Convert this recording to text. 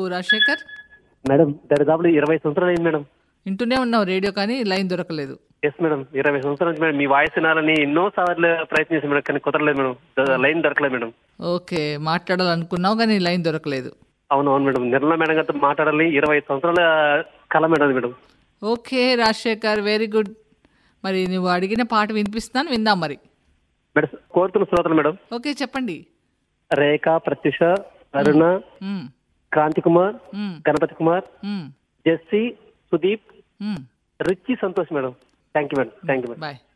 Rajasekhar madam దరిదాపులు ఇరవై సంవత్సరాలు అయింది మేడం వింటూనే ఉన్నావు రేడియో కానీ లైన్ దొరకలేదు ఎస్ మేడం ఇరవై సంవత్సరాల నుంచి మేడం మీ వాయిస్ వినాలని ఎన్నో సార్లు ప్రయత్నించాను మేడం కానీ కుదరలేదు మేడం ద- లైన్ దొరకలేదు మేడం ఓకే మాట్లాడాలనుకున్నావు కానీ లైన్ దొరకలేదు అవును అవును మేడం నిర్మలా మేడం గారితో మాట్లాడాలి ఇరవై సంవత్సరాల కళ మేడం అది madam okay Rajashekar very good మరి నువ్వు అడిగిన పాట వినిపిస్తున్నాను విందాం మరి మేడం కోరుతున్న శ్రోతలు మేడం ఓకే చెప్పండి రేఖ ప్రత్యుష అరుణ మ్మ్, క్రాంతి కుమార్ మ్మ్, గణపతి కుమార్ మ్మ్, జెస్సీ సుదీప్ మ్మ్. Richie Santosh madam thank you madam thank you madam bye